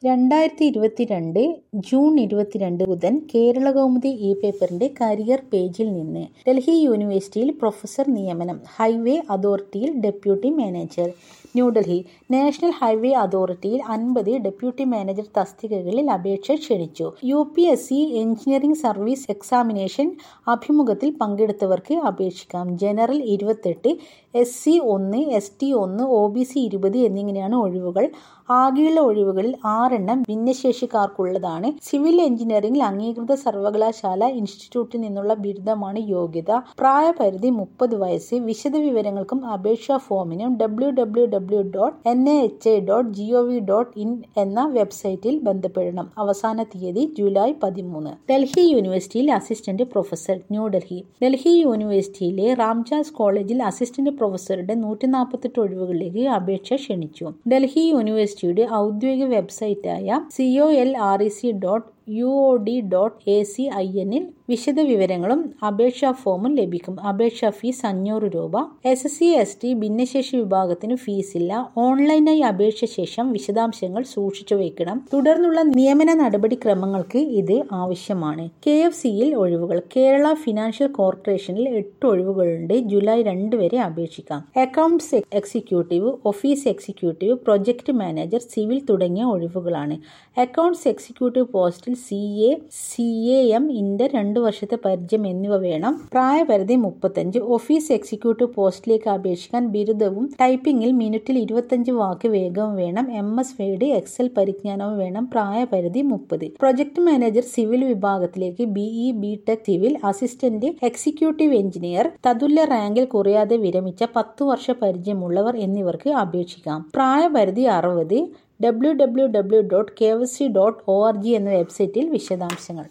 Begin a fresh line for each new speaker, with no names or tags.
രണ്ടായിരത്തി ഇരുപത്തിരണ്ട് ജൂൺ ഇരുപത്തിരണ്ട് ബുധൻ കേരളകൗമുദി ഇ പേപ്പറിന്റെ കരിയർ പേജിൽ നിന്ന് ഡൽഹി യൂണിവേഴ്സിറ്റിയിൽ പ്രൊഫസർ നിയമനം ഹൈവേ അതോറിറ്റിയിൽ deputy manager New Delhi national highway അതോറിറ്റിയിൽ അൻപത് ഡെപ്യൂട്ടി മാനേജർ തസ്തികകളിൽ അപേക്ഷ ക്ഷണിച്ചു U P S C engineering service examination അഭിമുഖത്തിൽ പങ്കെടുത്തവർക്ക് അപേക്ഷിക്കാം ജനറൽ ഇരുപത്തെട്ട് എസ് സി ഒന്ന് എസ് ടി ഒന്ന് ഒ ബി സി ഇരുപത് എന്നിങ്ങനെയാണ് ഒഴിവുകൾ ആകെയുള്ള ഒഴിവുകളിൽ ആറെണ്ണം ഭിന്നശേഷിക്കാർക്കുള്ളതാണ് സിവിൽ എഞ്ചിനീയറിംഗിൽ അംഗീകൃത സർവകലാശാല ഇൻസ്റ്റിറ്റ്യൂട്ടിൽ നിന്നുള്ള ബിരുദമാണ് യോഗ്യത പ്രായപരിധി മുപ്പത് വയസ്സ് വിശദവിവരങ്ങൾക്കും അപേക്ഷാ ഫോമിനും W W W dot N A H A dot G O V dot in എന്ന വെബ്സൈറ്റിൽ ബന്ധപ്പെടണം അവസാന തീയതി ജൂലൈ പതിമൂന്ന് ഡൽഹി യൂണിവേഴ്സിറ്റിയിൽ അസിസ്റ്റന്റ് പ്രൊഫസർ ന്യൂഡൽഹി ഡൽഹി യൂണിവേഴ്സിറ്റിയിലെ റാംജാസ് കോളേജിൽ അസിസ്റ്റന്റ് പ്രൊഫസറുടെ നൂറ്റി നാൽപ്പത്തെട്ട് ഒഴിവുകളിലേക്ക് അപേക്ഷ ക്ഷണിച്ചു ഡൽഹി യൂണിവേഴ്സിറ്റിയുടെ ഔദ്യോഗിക വെബ്സൈറ്റായ C O L R E C dot U O D dot A C I എന്നിൽ വിശദവിവരങ്ങളും അപേക്ഷാ ഫോമും ലഭിക്കും അപേക്ഷാ ഫീസ് അഞ്ഞൂറ് രൂപ S S C S T ഭിന്നശേഷി വിഭാഗത്തിന് ഫീസില്ല ഓൺലൈനായി അപേക്ഷ ശേഷം വിശദാംശങ്ങൾ സൂക്ഷിച്ചു വയ്ക്കണം തുടർന്നുള്ള നിയമന നടപടിക്രമങ്ങൾക്ക് ഇത് ആവശ്യമാണ് കെ എഫ് സിയിൽ ഒഴിവുകൾ കേരള ഫിനാൻഷ്യൽ കോർപ്പറേഷനിൽ എട്ട് ഒഴിവുകളുണ്ട് ജൂലൈ രണ്ട് വരെ അപേക്ഷിക്കാം accounts executive office executive project manager civil തുടങ്ങിയ ഒഴിവുകളാണ് അക്കൗണ്ട്സ് എക്സിക്യൂട്ടീവ് പോസ്റ്റിൽ C A C A M inter രണ്ട് വർഷത്തെ പരിചയം എന്നിവ വേണം പ്രായപരിധി മുപ്പത്തഞ്ച് ഓഫീസ് എക്സിക്യൂട്ടീവ് പോസ്റ്റിലേക്ക് അപേക്ഷിക്കാൻ ബിരുദവും ടൈപ്പിംഗിൽ മിനിറ്റിൽ ഇരുപത്തഞ്ച് വാക്ക് വേഗവും വേണം എം എസ് വേഡ് എക്സൽ പരിജ്ഞാനവും വേണം പ്രായപരിധി മുപ്പത് പ്രൊജക്ട് മാനേജർ സിവിൽ വിഭാഗത്തിലേക്ക് B E B tech civil assistant executive engineer തതുല്യ റാങ്കിൽ കുറയാതെ വിരമിച്ച പത്ത് വർഷ പരിചയമുള്ളവർ എന്നിവർക്ക് അപേക്ഷിക്കാം പ്രായപരിധി അറുപത് W W W dot K S C dot O R G എന്ന വെബ്സൈറ്റിൽ വിശദാംശങ്ങൾ